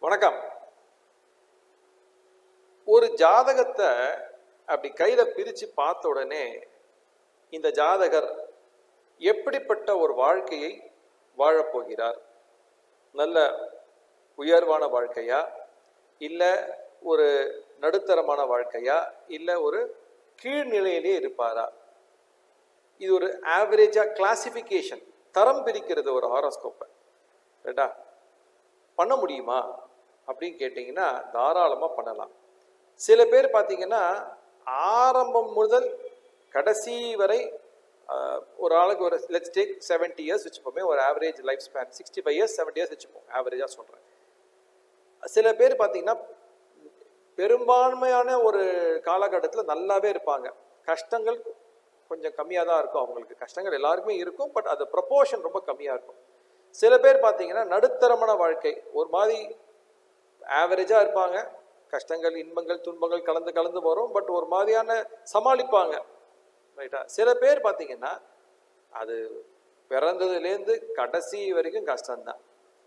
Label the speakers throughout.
Speaker 1: வணக்கம் ஒரு ஜாதகத்தை அப்படி கையில பிரிச்சு பார்த்த உடனே இந்த ஜாதகர் எப்படிப்பட்ட ஒரு வாழ்க்கையை வாழப்போகிறார் நல்ல உயர்வான வாழ்க்கையா இல்ல ஒரு நடுத்தரமான வாழ்க்கையா இல்ல ஒரு கீழ்நிலையிலே இருப்பாரா இது ஒரு ஆவரேஜா கிளாசிபிகேஷன் தரம் பிரிக்கிறது ஒரு ஹாரோஸ்கோப்பை ரைட்டா பண்ண முடியுமா அப்படின்னு கேட்டிங்கன்னா தாராளமாக பண்ணலாம் சில பேர் பார்த்தீங்கன்னா ஆரம்பம் முதல் கடைசி வரை ஆஹ், ஒரு ஆளுக்கு ஒரு லெட்ஸ் டேக் செவன்ட்டி இயர்ஸ் வச்சுப்போமே ஒரு average life span sixty five years seventy years வச்சுப்போம் ஆவரேஜாக சொல்கிறேன் சில பேர் பார்த்தீங்கன்னா பெரும்பான்மையான ஒரு காலகட்டத்தில் நல்லாவே இருப்பாங்க கஷ்டங்கள் கொஞ்சம் கம்மியாக தான் இருக்கும் அவங்களுக்கு கஷ்டங்கள் எல்லாருக்குமே இருக்கும் பட் அது ப்ரப்போர்ஷன் ரொம்ப கம்மியாக இருக்கும் சில பேர் பார்த்தீங்கன்னா நடுத்தரமான வாழ்க்கை ஒரு மாதிரி ஆவரேஜாக இருப்பாங்க கஷ்டங்கள் இன்பங்கள் துன்பங்கள் கலந்து கலந்து வரும் பட் ஒரு மாதிரியான சமாளிப்பாங்க ரைட்டா சில பேர் பார்த்தீங்கன்னா அது பிறந்ததுலேருந்து கடைசி வரைக்கும் கஷ்டம்தான்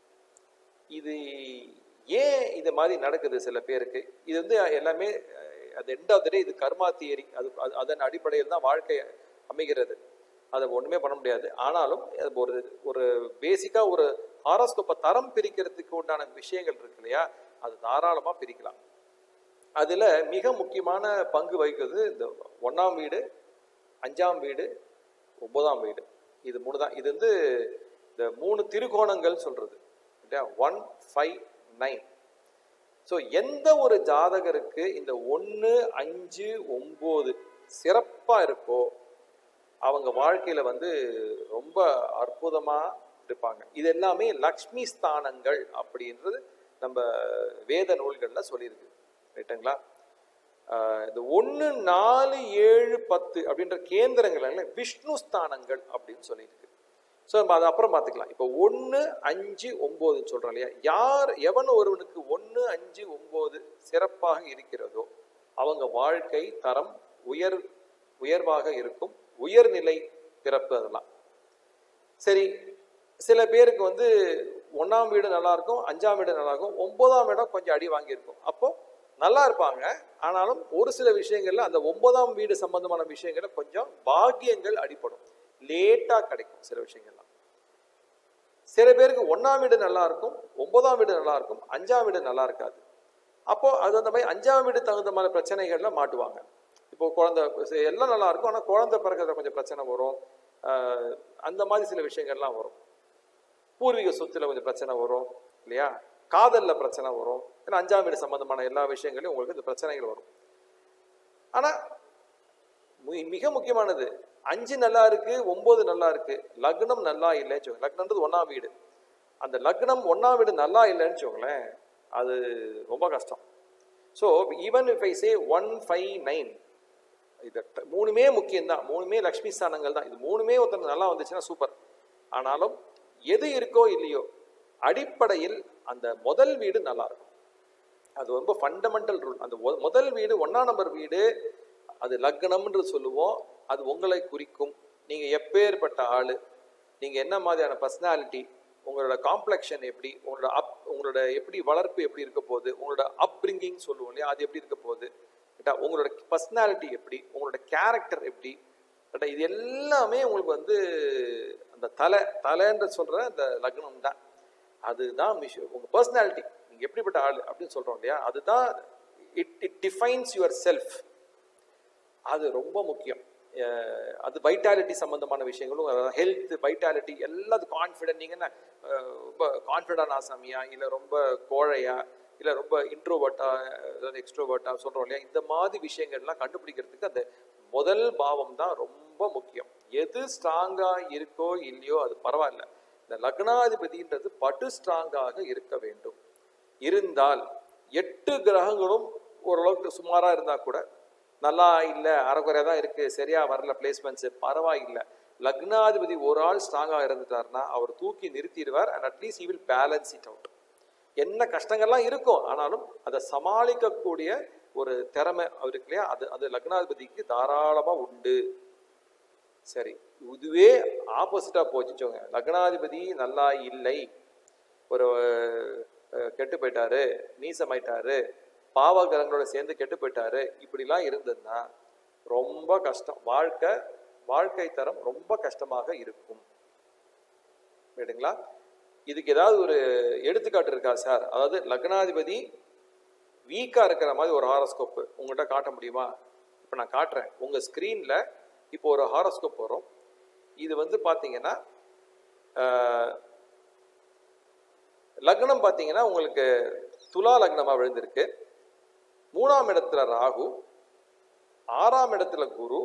Speaker 1: இது ஏன் இது மாதிரி நடக்குது சில பேருக்கு இது வந்து எல்லாமே அது எண்ட் ஆஃப் த டே இது கர்மா தியரி அது அது- அதன் அடிப்படையில் தான் வாழ்க்கை அமைகிறது அதை ஒண்ணுமே பண்ண முடியாது ஆனாலும் அது ஒரு ஒரு பேசிக்கா ஒரு ஹாரோஸ்கோப்பை தரம் பிரிக்கிறதுக்கு உண்டான விஷயங்கள் இருக்கு இல்லையா அது தாராளமா பிரிக்கலாம் அதுல மிக முக்கியமான பங்கு வகிக்கிறது இந்த ஒண்ணாம் வீடு அஞ்சாம் வீடு ஒன்பதாம் வீடு இது மூணு தான் இது வந்து இந்த மூணு திருகோணங்கள் சொல்றது ஒன் ஃபைவ் நைன் ஸோ எந்த ஒரு ஜாதகருக்கு இந்த ஒன்று அஞ்சு ஒம்பது சிறப்பாக இருக்கோ அவங்க வாழ்க்கையில வந்து ரொம்ப அற்புதமா இருப்பாங்க இது எல்லாமே லக்ஷ்மி ஸ்தானங்கள் அப்படின்றது நம்ம வேத நூல்கள்ல சொல்லியிருக்கு ரைட்டுங்களா ஆஹ் இந்த ஒன்று நாலு ஏழு பத்து அப்படின்ற கேந்திரங்கள் விஷ்ணு ஸ்தானங்கள் அப்படின்னு சொல்லியிருக்கு ஸோ நம்ம அதை அப்புறம் பார்த்துக்கலாம் இப்போ ஒன்று அஞ்சு ஒம்போதுன்னு சொல்கிறோம் இல்லையா யார் எவன் ஒருவனுக்கு ஒன்று அஞ்சு ஒம்பது சிறப்பாக இருக்கிறதோ அவங்க வாழ்க்கை தரம் உயர் உயர்வாக இருக்கும் உயர்நிலை பிறப்பு அதெல்லாம் சரி சில பேருக்கு வந்து ஒன்றாம் வீடு நல்லா இருக்கும் அஞ்சாம் வீடு நல்லா இருக்கும் ஒன்பதாம் இடம் கொஞ்சம் அடி வாங்கியிருக்கும் அப்போ நல்லா இருப்பாங்க ஆனாலும் ஒரு சில விஷயங்கள்ல அந்த ஒன்பதாம் வீடு சம்பந்தமான விஷயங்கள்ல கொஞ்சம் பாக்கியங்கள் அடிபடும் லேட்டா கிடைக்கும் சில விஷயங்கள்லாம் சில பேருக்கு ஒன்னாம் வீடு நல்லா இருக்கும் ஒன்பதாம் வீடு நல்லா இருக்கும் அஞ்சாம் வீடு நல்லா இருக்காது அப்போ அது அந்த மாதிரி அஞ்சாம் வீடு தகுந்த மாதிரி பிரச்சனைகள்ல மாட்டுவாங்க இப்போ குழந்தை சரி, எல்லாம் நல்லா இருக்கும் ஆனால் குழந்தை பிறக்கிறதுல கொஞ்சம் பிரச்சனை வரும் ஆஹ் அந்த மாதிரி சில விஷயங்கள்லாம் வரும் பூர்வீக சொத்துல கொஞ்சம் பிரச்சனை வரும் இல்லையா காதல்ல பிரச்சனை வரும் ஏன்னா அஞ்சாம் வீடு சம்பந்தமான எல்லா விஷயங்களையும் உங்களுக்கு இந்த பிரச்சனைகள் வரும் ஆனா மு- மிக முக்கியமானது அஞ்சு நல்லா இருக்கு ஒன்பது நல்லா இருக்கு லக்னம் நல்லா இல்லைன்னு வச்சுக்கோங்க லக்னம்ன்றது ஒண்ணாம் வீடு அந்த லக்னம் ஒண்ணாம் வீடு நல்லா இல்லைன்னு வச்சுக்கோங்களேன் அது ரொம்ப கஷ்டம் so even if I say one five nine இது ட- மூணுமே முக்கியம்தான் மூணுமே லக்ஷ்மி ஸ்தானங்கள் தான் இது மூணுமே ஒருத்தர் நல்லா வந்துச்சுன்னா சூப்பர் ஆனாலும் எது இருக்கோ இல்லையோ அடிப்படையில் அந்த முதல் வீடு நல்லா இருக்கும் அது ரொம்ப ஃபண்டமெண்டல் ரூல் அந்த ஒ- முதல் வீடு ஒண்ணாம் நம்பர் வீடு அது லக்னம்ன்று சொல்லுவோம் அது உங்களை குறிக்கும் நீங்க எப்பேற்பட்ட ஆளு நீங்க என்ன மாதிரியான பர்சனாலிட்டி உங்களோட காம்ப்ளெக்ஷன் எப்படி உங்களோட அப் உங்களோட எப்படி வளர்ப்பு எப்படி இருக்க போகுது உங்களோட அப்ரிங்கிங் சொல்லுவோம் இல்லையா அது எப்படி இருக்க போகுது ரைட்டா உங்களோட பர்சனாலிட்டி எப்படி உங்களோட கேரக்டர் எப்படி ரைட்டா இது எல்லாமே உங்களுக்கு வந்து அந்த தலை தலைன்ற சொல்ற அந்த லக்னம் தான் அதுதான் விஷயம் உங்க பர்சனாலிட்டி நீங்க எப்படிப்பட்ட ஆள் அப்படின்னு சொல்றோம் இல்லையா அதுதான் it it defines yourself அது ரொம்ப முக்கியம் அஹ் அது வைட்டாலிட்டி சம்பந்தமான விஷயங்களும் ஹெல்த் வைட்டாலிட்டி எல்லாத்து கான்ஃபிடென்ட் நீங்க என்ன அஹ் ரொம்ப கான்ஃபிடண்டான ஆசாமியா இல்ல ரொம்ப கோழையா இல்ல ரொம்ப இன்ட்ரோவர்ட்டா அதாவது எக்ஸ்ட்ரோவர்ட்டா சொல்றோம் இல்லையா இந்த மாதிரி விஷயங்கள்லாம் கண்டுபிடிக்கிறதுக்கு அந்த முதல் பாவம் தான் ரொம்ப முக்கியம் எது ஸ்ட்ராங்கா இருக்கோ இல்லையோ அது பரவாயில்ல இந்த லக்னாதிபதின்றது படு ஸ்ட்ராங்காக இருக்க வேண்டும் இருந்தால் எட்டு கிரகங்களும் ஓரளவுக்கு சுமாரா இருந்தா கூட நல்லா இல்லை அறகுறையா தான் இருக்கு சரியா வரல பிளேஸ்மெண்ட்ஸ் பரவாயில்லை லக்னாதிபதி ஒரு ஆள் ஸ்ட்ராங்கா இருந்துட்டாருன்னா அவர் தூக்கி நிறுத்திடுவார் and at least he will balance it out என்ன கஷ்டங்கள்லாம் இருக்கும் ஆனாலும் அதை சமாளிக்கக்கூடிய ஒரு திறமை அவருக்கு இல்லையா அது அது லக்னாதிபதிக்கு தாராளமா உண்டு சரி இதுவே ஆப்போசிட்டா போச்சுச்சோங்க லக்னாதிபதி நல்லா இல்லை ஒரு அஹ், கெட்டு போயிட்டாரு நீசமாயிட்டாரு பாவகிரகங்களோட சேர்ந்து கெட்டு போயிட்டாரு இப்படிலாம் இருந்ததுன்னா ரொம்ப கஷ்டம் வாழ்க்கை வாழ்க்கை தரம் ரொம்ப கஷ்டமாக இருக்கும் ரைட்டுங்களா இதுக்கு ஏதாவது ஒரு எடுத்துக்காட்டு இருக்கா சார் அதாவது லக்னாதிபதி வீக்கா இருக்கிற மாதிரி ஒரு ஹாரோஸ்கோப் உங்கள்கிட்ட காட்ட முடியுமா இப்போ நான் காட்டுறேன் உங்க ஸ்க்ரீன்ல இப்போ ஒரு ஹாரோஸ்கோப் வரும் இது வந்து பார்த்தீங்கன்னா ஆஹ், லக்னம் பார்த்தீங்கன்னா உங்களுக்கு துலா லக்னமா விழுந்திருக்கு மூணாம் இடத்துல ராகு ஆறாம் இடத்துல குரு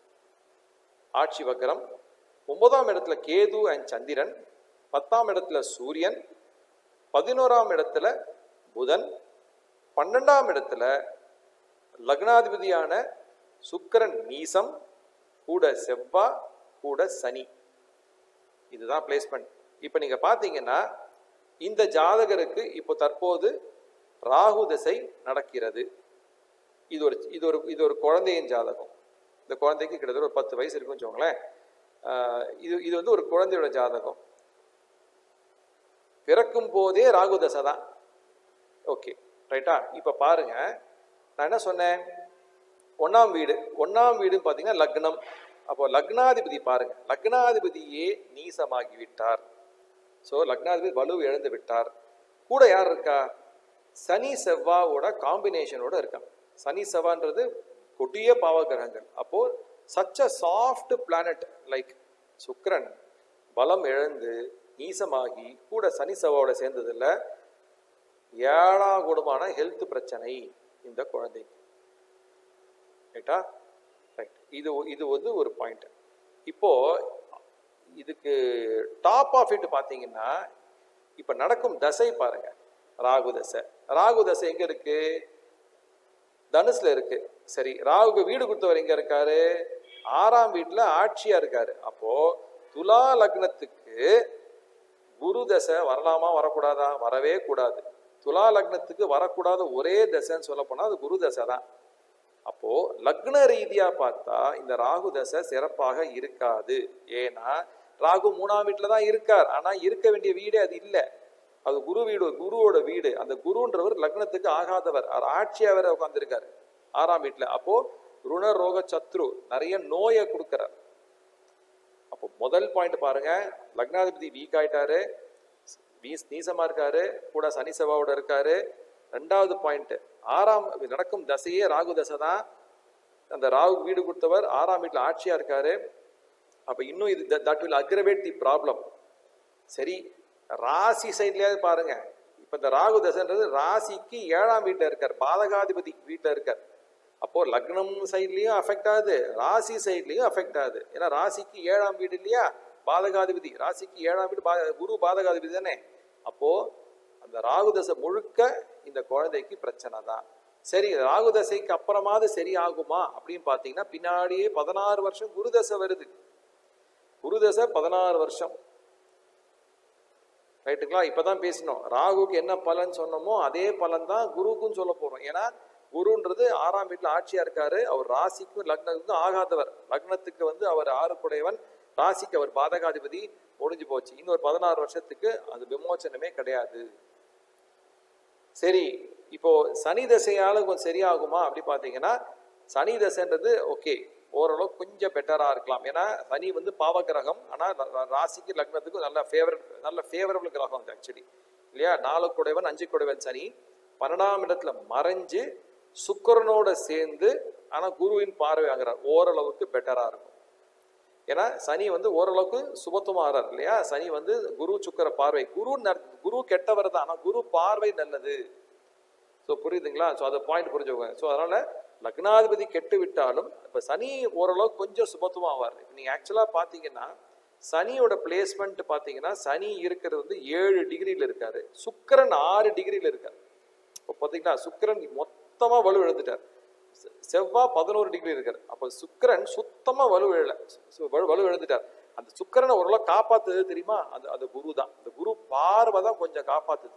Speaker 1: ஆட்சி வக்கரம் ஒன்பதாம் இடத்துல கேது அண்ட் சந்திரன் பத்தாம் இடத்துல சூரியன் பதினோராம் இடத்துல புதன் பன்னெண்டாம் இடத்துல லக்னாதிபதியான சுக்கிரன் நீசம் கூட செவ்வாய் கூட சனி இதுதான் பிளேஸ்மெண்ட் இப்போ நீங்க பார்த்தீங்கன்னா இந்த ஜாதகருக்கு இப்போ தற்போது ராகு திசை நடக்கிறது இது ஒரு இது ஒரு இது ஒரு குழந்தையின் ஜாதகம் இந்த குழந்தைக்கு கிட்டத்தட்ட ஒரு பத்து வயசு இருக்குன்னு வச்சுக்கோங்களேன் ஆஹ் இது இது வந்து ஒரு குழந்தையோட ஜாதகம் பிறக்கும் போதே ராகு தசை தான் ஓகே ரைட்டா இப்போ பாருங்க நான் என்ன சொன்னேன் ஒண்ணாம் வீடு ஒண்ணாம் வீடுன்னு பார்த்தீங்கன்னா லக்னம் அப்போ லக்னாதிபதி பாருங்க லக்னாதிபதியே நீசமாகி விட்டார் ஸோ லக்னாதிபதி வலு இழந்து விட்டார் கூட யார் இருக்கா சனி செவ்வாவோட காம்பினேஷனோட இருக்கான் சனி செவ்வான்றது கொடிய பாவ கிரகங்கள் அப்போ such a soft planet like சுக்கிரன் பலம் இழந்து நீசமாகி கூட சனி செவ்வாவோட சேர்ந்ததுல ஏழாகுடமான ஹெல்த் பிரச்சனை இந்த குழந்தைக்கு ரைட்டா ரைட் இது இது வந்து ஒரு பாயிண்ட் இப்போ இதுக்கு டாப் ஆஃப் இட் பார்த்தீங்கன்னா இப்போ நடக்கும் தசை பாருங்க ராகு தசை ராகு தசை எங்க இருக்கு தனுசுல இருக்கு சரி ராகுக்கு வீடு கொடுத்தவர் எங்க இருக்காரு ஆறாம் வீட்டுல ஆட்சியா இருக்காரு அப்போ துலா லக்னத்துக்கு குரு தசை வரலாமா வரக்கூடாதா வரவே கூடாது துலா லக்னத்துக்கு வரக்கூடாத ஒரே தசைன்னு சொல்ல போனா அது குரு தசை தான் அப்போ லக்ன ரீதியா பார்த்தா இந்த ராகு தசை சிறப்பாக இருக்காது ஏன்னா ராகு மூணாம் வீட்டுல தான் இருக்கார் ஆனா இருக்க வேண்டிய வீடே அது இல்லை அது குரு வீடு குருவோட வீடு அந்த குருன்றவர் லக்னத்துக்கு ஆகாதவர் அவர் ஆட்சியா வேற உட்கார்ந்துருக்காரு ஆறாம் வீட்டுல அப்போ ருண ரோக சத்ரு நிறைய நோயை கொடுக்கிறார் அப்போ முதல் பாயிண்ட் பாருங்க லக்னாதிபதி வீக் ஆயிட்டாரு வீஸ் நீசமா இருக்காரு கூட சனி செவ்வாவோட இருக்காரு ரெண்டாவது பாயிண்ட் ஆறாம் நடக்கும் தசையே ராகு தசை தான் அந்த ராகு வீடு கொடுத்தவர் ஆறாம் வீட்டுல ஆட்சியா இருக்காரு அப்ப இன்னும் இது that will aggravate the problem சரி ராசி சைட்லயாவது பாருங்க இப்ப இந்த ராகு தசைன்றது ராசிக்கு ஏழாம் வீட்டுல இருக்கார் பாதகாதிபதி வீட்டுல இருக்கார் அப்போ லக்னம் சைட்லயும் அஃபெக்ட் ஆகுது ராசி சைட்லயும் அஃபெக்ட் ஆகுது ஏன்னா ராசிக்கு ஏழாம் வீடு இல்லையா பாதகாதிபதி ராசிக்கு ஏழாம் வீடு பா- குரு பாதகாதிபதி தானே அப்போ அந்த ராகு தசை முழுக்க இந்த குழந்தைக்கு பிரச்சனை தான் சரி ராகு தசைக்கு அப்புறமாவது சரி ஆகுமா அப்படின்னு பார்த்தீங்கன்னா பின்னாடியே பதினாறு வருஷம் குரு தசை வருது குரு தசை பதினாறு வருஷம் ரைட்டுங்களா இப்பதான் பேசினோம் ராகுக்கு என்ன பலன் சொன்னோமோ அதே பலன் தான் குருவுக்கும் சொல்ல போறோம் ஏன்னா குருன்றது ஆறாம் வீட்டுல ஆட்சியா இருக்காரு அவர் ராசிக்கும் லக்னத்துக்கும் ஆகாதவர் லக்னத்துக்கு வந்து அவர் ஆறுக்குடையவன் ராசிக்கு அவர் பாதகாதிபதி முடிஞ்சு போச்சு இன்னொரு பதினாறு வருஷத்துக்கு அது விமோச்சனமே கிடையாது சரி இப்போ சனி தசையால கொஞ்சம் சரியாகுமா அப்படி பார்த்தீங்கன்னா சனி தசைன்றது ஓகே ஓரளவு கொஞ்சம் பெட்டரா இருக்கலாம் ஏன்னா சனி வந்து பாவ கிரகம் ஆனா ரா- ரா- ராசிக்கு லக்னத்துக்கும் நல்ல ஃபேவர் நல்ல ஃபேவரபிள் கிரகம் அது ஆக்சுவலி இல்லையா நாலு குடைவன் அஞ்சு குடைவன் சனி பன்னெண்டாம் இடத்துல மறைஞ்சு சுக்கிரனோட சேர்ந்து ஆனா குருவின் பார்வை வாங்குறார் ஓரளவுக்கு பெட்டரா இருக்கும் ஏன்னா சனி வந்து ஓரளவுக்கு சுபத்துவமாகிறார் இல்லையா சனி வந்து குரு சுக்கர பார்வை குரு நற்- குரு கெட்டவர் தான் ஆனா குரு பார்வை நல்லது ஸோ புரியுதுங்களா ஸோ அதை பாயிண்ட் புரிஞ்சுக்கோங்க ஸோ அதனால லக்னாதிபதி கெட்டு விட்டாலும் இப்போ சனி ஓரளவுக்கு கொஞ்சம் சுபத்துவம் ஆவார் இப்போ நீங்கள் ஆக்சுவலாக பார்த்தீங்கன்னா சனியோட பிளேஸ்மெண்ட் பார்த்தீங்கன்னா சனி இருக்கிறது வந்து ஏழு டிகிரியில் இருக்காரு சுக்கிரன் ஆறு டிகிரியில் இருக்கார் இப்போ பார்த்தீங்கன்னா சுக்கிரன் மொத்தமாக வலு இழந்துட்டார் செ- செவ்வாய் பதினோரு டிகிரி இருக்கார் அப்போ சுக்கிரன் சுத்தமாக வலு இழல சு- வலு வலு இழந்துட்டார் அந்த சுக்கிரனை ஓரளவு காப்பாத்துது தெரியுமா அது அது குரு தான் அந்த குரு பார்வை தான் கொஞ்சம் காப்பாத்துது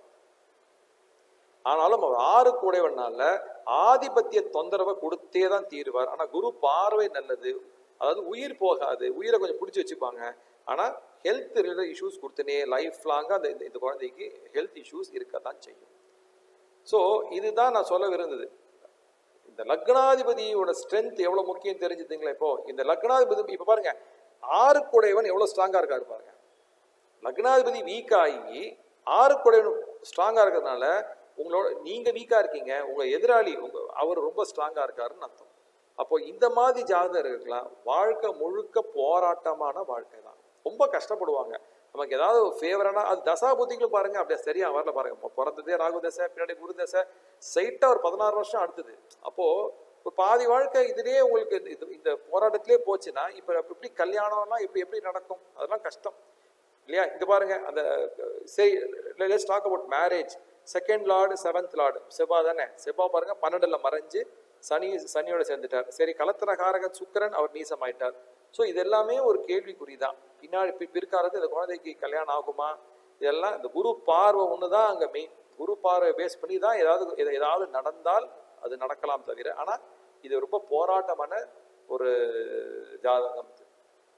Speaker 1: ஆனாலும் அவர் ஆறு கூடைவனால ஆதிபத்திய தொந்தரவை கொடுத்தே தான் தீருவார் ஆனா குரு பார்வை நல்லது அதாவது உயிர் போகாது உயிரை கொஞ்சம் பிடிச்சி வச்சுப்பாங்க ஆனா ஹெல்த் ரிலேட்டட் இஷ்யூஸ் கொடுத்தனே லைஃப் லாங்காக அந்த இந்த- இந்த குழந்தைக்கு ஹெல்த் இஷ்யூஸ் இருக்க தான் செய்யும் ஸோ இதுதான் நான் சொல்ல விருந்தது இந்த லக்னாதிபதியோட ஸ்ட்ரென்த் எவ்வளவு முக்கியம் தெரிஞ்சுதுங்களா இப்போ இந்த லக்னாதிபதி இப்ப பாருங்க ஆறுக்குடையவன் எவ்வளவு ஸ்ட்ராங்கா இருக்காரு பாருங்க லக்னாதிபதி வீக் ஆகி ஆறுக்குடையவன் ஸ்ட்ராங்கா இருக்கிறதுனால உங்களோட நீங்க வீக்கா இருக்கீங்க உங்க எதிராளி உங்க அவர் ரொம்ப ஸ்ட்ராங்கா இருக்காருன்னு அர்த்தம் அப்போ இந்த மாதிரி ஜாதகர்கள்லாம் வாழ்க்கை முழுக்க போராட்டமான வாழ்க்கை தான் ரொம்ப கஷ்டப்படுவாங்க நமக்கு ஏதாவது ஃபேவரான அது தசா புத்திகளும் பாருங்க அப்படியே சரியா வரல பாருங்க இப்போ பிறந்ததே ராகு தசை பின்னாடி குரு தசை சைட்டா ஒரு பதினாறு வருஷம் அடுத்தது அப்போ ஒரு பாதி வாழ்க்கை இதுலயே உங்களுக்கு இது- இது- இந்த போராட்டத்திலே போச்சுன்னா இப்போ எப்படி கல்யாணம்லாம் எப்படி எப்படி நடக்கும் அதெல்லாம் கஷ்டம் இல்லையா இங்க பாருங்க அந்த சரி let's talk about marriage second lord seventh lord செவ்வா தானே செவ்வா பாருங்க பன்னெண்டுல மறைஞ்சு சனி சனியோட சேர்ந்துட்டார் சரி கலத்திர காரகன் சுக்கிரன் அவர் நீசமாயிட்டார் ஸோ இது எல்லாமே ஒரு கேள்விக்குறி தான் பின்னாடி பி- பிற்காலத்து இந்த குழந்தைக்கு கல்யாணம் ஆகுமா இதெல்லாம் இந்த குரு பார்வை ஒன்று தான் அங்கே மெயின் குரு பார்வை பேஸ் பண்ணி தான் ஏதாவது எத- ஏதாவது நடந்தால் அது நடக்கலாம் தவிர ஆனால் இது ரொம்ப போராட்டமான ஒரு ஜாதகம் இது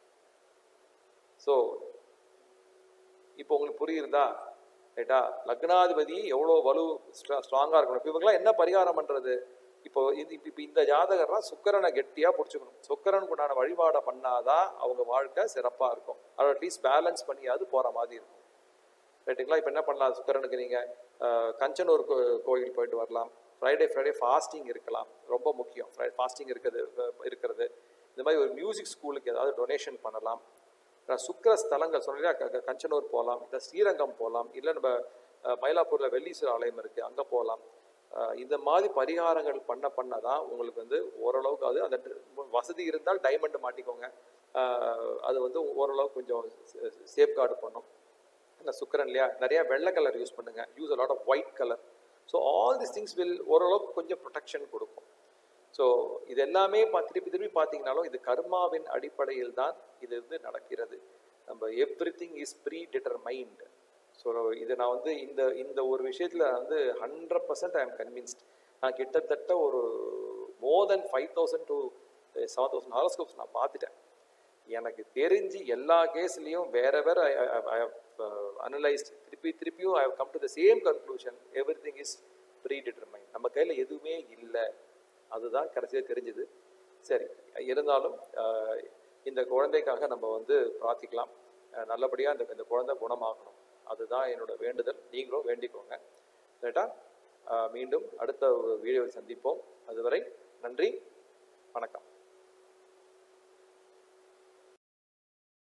Speaker 1: ஸோ இப்போ உங்களுக்கு புரியுறதா ரைட்டா லக்னாதிபதி எவ்வளோ வலு ஸ்ட்ராங்காக இருக்கணும் இப்போ இவங்கெல்லாம் என்ன பரிகாரம் பண்ணுறது இப்போ இது இப்போ இந்த ஜாதகர்லாம் சுக்கரனை கெட்டியாக பிடிச்சிக்கணும் சுக்கரனுக்கு உண்டான வழிபாடை பண்ணாதான் அவங்க வாழ்க்கை சிறப்பாக இருக்கும் அதை அட்லீஸ்ட் பேலன்ஸ் பண்ணியாவது போகிற மாதிரி இருக்கும் ரைட்டுங்களா இப்போ என்ன பண்ணலாம் சுக்கரனுக்கு நீங்கள் கஞ்சனூர் கோ கோயில் போயிட்டு வரலாம் ஃப்ரைடே ஃப்ரைடே ஃபாஸ்டிங் இருக்கலாம் ரொம்ப முக்கியம் ஃப்ரை ஃபாஸ்டிங் இருக்கிறது அஹ், இருக்கிறது இந்த மாதிரி ஒரு மியூசிக் ஸ்கூலுக்கு ஏதாவது டொனேஷன் பண்ணலாம் அஹ், சுக்கிர ஸ்தலங்கள் சொன்னா கஞ்சனூர் போகலாம் இல்லை ஸ்ரீரங்கம் போகலாம் இல்லை நம்ம அஹ், மயிலாப்பூரில் வெள்ளீஸ்வரர் ஆலயம் இருக்குது அங்கே போகலாம் அஹ், இந்த மாதிரி பரிகாரங்கள் பண்ண பண்ண தான் உங்களுக்கு வந்து ஓரளவுக்கு அது அந்த வசதி இருந்தால் டைமண்ட் மாட்டிக்கோங்க அஹ், அது வந்து ஓரளவுக்கு கொஞ்சம் சேஃப்கார்டு பண்ணும் இந்த சுக்கரன் இல்லையா நிறைய வெள்ளை கலர் யூஸ் பண்ணுங்க use a lot of white colour so all this things will ஓரளவுக்கு கொஞ்சம் ப்ரொடெக்ஷன் கொடுக்கும் ஸோ இது எல்லாமே பா திருப்பி திருப்பி பார்த்தீங்கனாலும் இது கர்மாவின் அடிப்படையில் தான் இது வந்து நடக்கிறது நம்ம everything is predetermined so இது நான் வந்து இந்த இந்த ஒரு விஷயத்தில் வந்து hundred percent I am convinced நான் கிட்டத்தட்ட ஒரு more than five thousand to seven thousand horoscopes நான் பார்த்துட்டேன் எனக்கு தெரிஞ்சு எல்லா கேஸ்லேயும் வேற வேற ஐ அனலைஸ்ட் திருப்பி திருப்பியும் I come to the same conclusion everything is predetermine நம்ம கையில் எதுவுமே இல்லை அதுதான் கடைசியாக தெரிஞ்சுது சரி இருந்தாலும் அஹ், இந்த குழந்தைக்காக நம்ம வந்து பிரார்த்திக்கலாம் நல்லபடியாக இந்த இந்த குழந்தை குணமாகணும் அதுதான் என்னோட வேண்டுதல் நீங்களும் வேண்டிக்கோங்க ரைட்டா அஹ், மீண்டும் அடுத்த ஒரு வீடியோவில் சந்திப்போம் அதுவரை நன்றி வணக்கம்